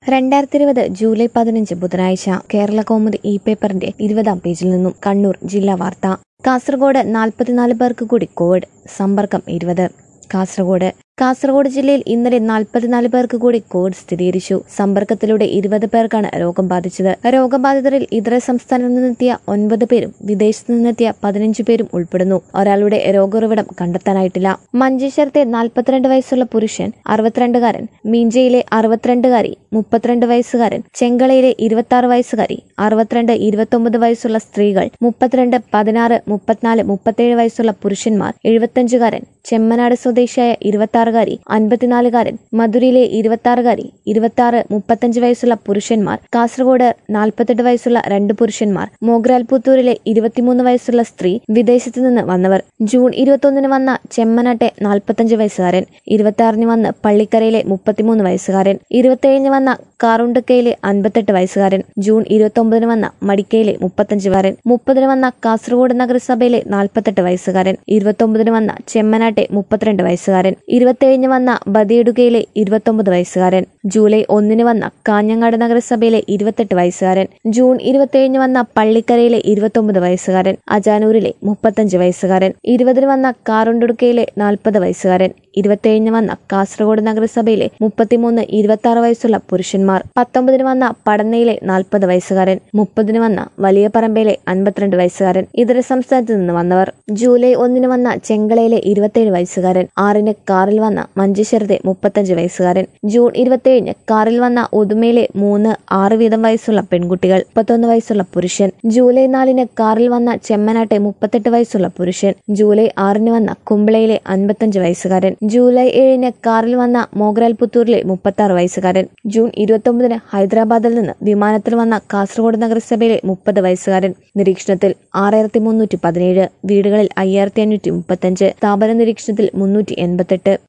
രണ്ടായിരത്തി ഇരുപത് ജൂലൈ പതിനഞ്ച് ബുധനാഴ്ച കേരള കൗമുദി ഇ പേപ്പറിന്റെ ഇരുപതാം പേജിൽ നിന്നും കണ്ണൂർ ജില്ലാ വാർത്ത കാസർഗോഡ് നാൽപ്പത്തിനാല് പേർക്ക് കൂടി കോവിഡ് സമ്പർക്കം ഇരുപത് കാസർഗോഡ് കാസർഗോഡ് ജില്ലയിൽ ഇന്നലെ നാൽപ്പത്തിനാല് പേർക്ക് കൂടി കോവിഡ് സ്ഥിരീകരിച്ചു സമ്പർക്കത്തിലൂടെ ഇരുപത് പേർക്കാണ് രോഗം ബാധിച്ചത് രോഗബാധിതരിൽ ഇതര സംസ്ഥാനത്ത് നിന്നെത്തിയ ഒൻപത് പേരും വിദേശത്ത് നിന്നെത്തിയ പതിനഞ്ച് പേരും ഉൾപ്പെടുന്നു ഒരാളുടെ രോഗോറവിടം കണ്ടെത്താനായിട്ടില്ല മഞ്ചേശ്വരത്തെ നാൽപ്പത്തിരണ്ട് വയസ്സുള്ള പുരുഷൻ അറുപത്തിരണ്ടുകാരൻ മീഞ്ചയിലെ അറുപത്തിരണ്ടുകാരി മുപ്പത്തിരണ്ട് വയസ്സുകാരൻ ചെങ്കളയിലെ ഇരുപത്തി ആറ് വയസ്സുകാരി അറുപത്തിരണ്ട് ഇരുപത്തൊമ്പത് വയസ്സുള്ള സ്ത്രീകൾ മുപ്പത്തിരണ്ട് പതിനാറ് മുപ്പത്തിനാല് മുപ്പത്തേഴ് വയസ്സുള്ള പുരുഷന്മാർ എഴുപത്തഞ്ചുകാരൻ ചെമ്മനാട് സ്വദേശിയായ ഇരുപത്തിയാറുകാരി അൻപത്തിനാലുകാരൻ മധുരയിലെ ഇരുപത്തിയാറുകാരി ഇരുപത്തിയാറ് മുപ്പത്തഞ്ച് വയസ്സുള്ള പുരുഷന്മാർ കാസർഗോഡ് നാൽപ്പത്തെട്ട് വയസ്സുള്ള രണ്ട് പുരുഷന്മാർ മോഗ്രാൽ പുത്തൂരിലെ ഇരുപത്തിമൂന്ന് വയസ്സുള്ള സ്ത്രീ വിദേശത്തു നിന്ന് വന്നവർ ജൂൺ ഇരുപത്തൊന്നിന് വന്ന ചെമ്മനാട്ടെ നാൽപ്പത്തഞ്ച് വയസ്സുകാരൻ ഇരുപത്തിയാറിന് വന്ന് പള്ളിക്കരയിലെ മുപ്പത്തിമൂന്ന് വയസ്സുകാരൻ ഇരുപത്തിയേഴിന് വന്ന കാറുണ്ടക്കയിലെ അൻപത്തെട്ട് വയസ്സുകാരൻ ജൂൺ ഇരുപത്തൊമ്പതിന് വന്ന മടിക്കയിലെ മുപ്പത്തഞ്ചുകാരൻ മുപ്പതിന് വന്ന കാസർഗോഡ് നഗരസഭയിലെ നാൽപ്പത്തെട്ട് വയസ്സുകാരൻ ഇരുപത്തൊമ്പതിന് വന്ന ചെമ്മനാട്ടെ മുപ്പത്തിരണ്ട് വയസ്സുകാരൻ ഇരുപത്തിയേഴിന് വന്ന ബദിയടുകയിലെ ഇരുപത്തൊമ്പത് വയസ്സുകാരൻ ജൂലൈ ഒന്നിന് വന്ന കാഞ്ഞങ്ങാട് നഗരസഭയിലെ ഇരുപത്തെട്ട് വയസ്സുകാരൻ ജൂൺ ഇരുപത്തിയേഴിന് വന്ന പള്ളിക്കരയിലെ ഇരുപത്തൊമ്പത് വയസ്സുകാരൻ അജാനൂരിലെ മുപ്പത്തഞ്ച് വയസ്സുകാരൻ ഇരുപതിന് വന്ന കാറുണ്ടുടുക്കയിലെ നാൽപ്പത് വയസ്സുകാരൻ ഇരുപത്തിയേഴിന് വന്ന കാസർഗോഡ് നഗരസഭയിലെ മുപ്പത്തിമൂന്ന് ഇരുപത്തി ആറ് വയസ്സുള്ള പുരുഷന്മാർ പത്തൊമ്പതിന് വന്ന പടന്നയിലെ നാൽപ്പത് വയസ്സുകാരൻ മുപ്പതിന് വന്ന വലിയ പറമ്പയിലെ അൻപത്തിരണ്ട് വയസ്സുകാരൻ ഇതര സംസ്ഥാനത്ത് നിന്ന് വന്നവർ ജൂലൈ ഒന്നിന് വന്ന ചെങ്കളയിലെ ഇരുപത്തിയേഴ് വയസ്സുകാരൻ ആറിന് കാറിൽ വന്ന മഞ്ചേശ്വരത്തെ മുപ്പത്തഞ്ച് വയസ്സുകാരൻ ജൂൺ ഇരുപത്തിയേഴിന് കാറിൽ വന്ന ഉദുമയിലെ മൂന്ന് ആറ് വീതം വയസ്സുള്ള പെൺകുട്ടികൾ മുപ്പത്തൊന്ന് വയസ്സുള്ള പുരുഷൻ ജൂലൈ നാലിന് കാറിൽ വന്ന ചെമ്മനാട്ടെ മുപ്പത്തെട്ട് വയസ്സുള്ള പുരുഷൻ ജൂലൈ ആറിന് വന്ന കുമ്പളയിലെ അൻപത്തഞ്ച് വയസ്സുകാരൻ ജൂലൈ ഏഴിന് കാറിൽ വന്ന മോഗ്രാൽ പുത്തൂരിലെ മുപ്പത്തി ആറ് വയസ്സുകാരൻ ജൂൺ ഇരുപത്തൊമ്പതിന് ഹൈദരാബാദിൽ നിന്ന് വിമാനത്തിൽ വന്ന കാസർഗോഡ് നഗരസഭയിലെ മുപ്പത് വയസ്സുകാരൻ നിരീക്ഷണത്തിൽ ആറായിരത്തി മുന്നൂറ്റി പതിനേഴ് വീടുകളിൽ അയ്യായിരത്തി അഞ്ഞൂറ്റി മുപ്പത്തഞ്ച് സ്ഥാപന നിരീക്ഷണത്തിൽ മുന്നൂറ്റി എൺപത്തെട്ട്